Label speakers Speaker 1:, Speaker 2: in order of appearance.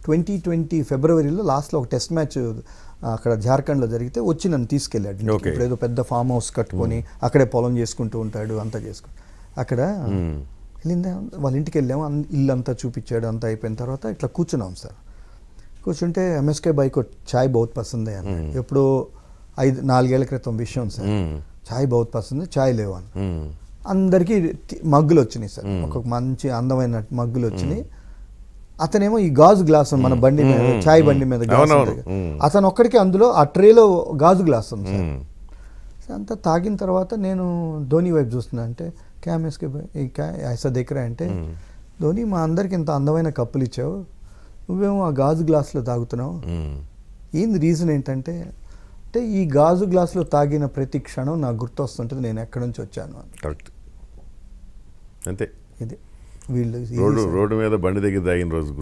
Speaker 1: Twenty twenty ఫిబ్రవరిలో లాస్ట్లో ఒక టెస్ట్ మ్యాచ్ అక్కడ జార్ఖండ్లో జరిగితే వచ్చి నన్ను తీసుకెళ్ళాడు ఇంటికి.
Speaker 2: Okay.
Speaker 1: ఇప్పుడు ఏదో పెద్ద ఫామ్ హౌస్ కట్టుకొని అక్కడే పొలం చేసుకుంటూ ఉంటాడు అంతా చేసుకుంటూ అక్కడ వెళ్ళిందా వాళ్ళ ఇంటికి వెళ్ళాము అన్- ఇల్లు అంతా చూపించాడు అంతా అయిపోయిన తర్వాత ఇట్లా కూర్చున్నాం సార్ కూర్చుంటే ఎంఎస్కే బైక్ చాయ్ బహుత్ పసందే అని ఎప్పుడో ఐదు నాలుగేళ్ల క్రితం విషయం సార్
Speaker 2: మ్మ్.
Speaker 1: చాయ్ బహుత్ పసంది చాయ్ లేవు అని
Speaker 2: మ్మ్.
Speaker 1: అందరికీ టి- మగ్గులు వచ్చినాయి సార్ ఒక మంచి అందమైన మగ్గులు వచ్చినాయి అతనేమో ఈ గాజు గ్లాస్ మన బండి మీద చాయ్ బండి మీద గ్లాస్
Speaker 2: అవునవును.
Speaker 1: ఉంటుంది కదా.
Speaker 2: మ్మ్.
Speaker 1: అతను ఒక్కడికి అందులో ఆ ట్రేలో గాజు గ్లాస్ ఉంది సార్
Speaker 2: మ్మ్.
Speaker 1: అంతా తాగిన తర్వాత నేను ధోని వైపు చూస్తున్నా అంటే క్యామెస్కి ఈ క్యా ఐసా దగ్గర అంటే ధోని మా అందరికి ఇంత అందమైన కప్పులు ఇచ్చావు నువ్వేమో ఆ గాజు గ్లాసులో తాగుతున్నావు
Speaker 2: మ్మ్.
Speaker 1: ఏంది రీజన్ ఏంటంటే అంటే ఈ గాజు గ్లాసులో తాగిన ప్రతి క్షణం నాకు గుర్తొస్తుంటుంది నేను ఎక్కడి నుంచి వచ్చాను అని
Speaker 2: కరెక్ట్ అంతే
Speaker 1: ఇది వీళ్ళు ఇది
Speaker 2: రోడ్డు
Speaker 1: సార్.
Speaker 2: రోడ్డు మీద బండి దగ్గర తాగిన రోజు